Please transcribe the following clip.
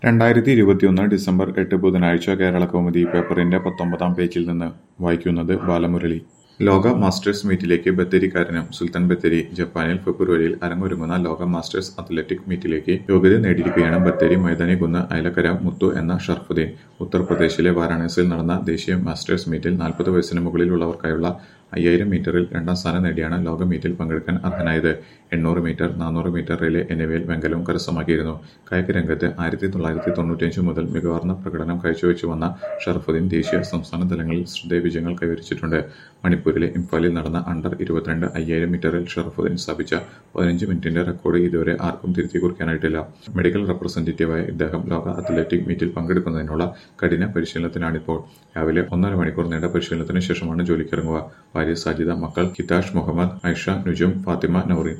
രണ്ടായിരത്തി ഇരുപത്തിയൊന്ന് ഡിസംബർ എട്ട് ബുധനാഴ്ച കേരള കൗമുദി പേപ്പറിന്റെ പത്തൊമ്പതാം പേജിൽ നിന്ന് വായിക്കുന്നത് ബാലമുരളി ലോക മാസ്റ്റേഴ്സ് മീറ്റിലേക്ക് ബത്തേരിക്കാരനും സുൽത്താൻ ബത്തേരി ജപ്പാനിൽ ഫെബ്രുവരിയിൽ അരങ്ങൊരുങ്ങുന്ന ലോക മാസ്റ്റേഴ്സ് അത്ലറ്റിക് മീറ്റിലേക്ക് യോഗ്യത നേടിയിരിക്കുകയാണ് ബത്തേരി മൈതാനി കുന്ന് അയലക്കര മുത്തു എന്ന ഷർഫുദ്ദീൻ ഉത്തർപ്രദേശിലെ വാരാണസിയിൽ നടന്ന ദേശീയ മാസ്റ്റേഴ്സ് മീറ്റിൽ നാൽപ്പത് വയസ്സിന് മുകളിലുള്ളവർക്കായുള്ള അയ്യായിരം മീറ്ററിൽ രണ്ടാം സ്ഥാനം നേടിയാണ് ലോക മീറ്റിൽ പങ്കെടുക്കാൻ അർഹനായത് എണ്ണൂറ് മീറ്റർ നാനൂറ് മീറ്റർ റിലേ എന്നിവയിൽ വെങ്കലവും കരസ്ഥമാക്കിയിരുന്നു കായിക രംഗത്ത് ആയിരത്തി തൊള്ളായിരത്തി തൊണ്ണൂറ്റിയഞ്ച് മുതൽ മികവാർന്ന പ്രകടനം കാഴ്ചവെച്ചു വന്ന ഷറഫുദ്ദീൻ ദേശീയ സംസ്ഥാന തലങ്ങളിൽ ശ്രദ്ധേയ വിജയങ്ങൾ കൈവരിച്ചിട്ടുണ്ട് മണിപ്പൂരിലെ ഇംഫാലിൽ നടന്ന അണ്ടർ ഇരുപത്തിരണ്ട് അയ്യായിരം മീറ്ററിൽ ഷറഫുദ്ദീൻ സ്ഥാപിച്ച പതിനഞ്ച് മിനിറ്റിന്റെ റെക്കോർഡ് ഇതുവരെ ആർക്കും തിരുത്തി കുറിക്കാനായിട്ടില്ല മെഡിക്കൽ റെപ്രസെന്റേറ്റീവായ ഇദ്ദേഹം ലോക അത്ലറ്റിക് മീറ്റിൽ പങ്കെടുക്കുന്നതിനുള്ള കഠിന പരിശീലനത്തിലാണിപ്പോൾ രാവിലെ ഒന്നര മണിക്കൂർ നീണ്ട പരിശീലനത്തിന് ശേഷമാണ് ജോലിക്കിറങ്ങുക ഭാര്യ സാജിദ മക്കൾ കിതാഷ് മുഹമ്മദ് ഐഷ നുജും ഫാത്തിമ നൌറീൻ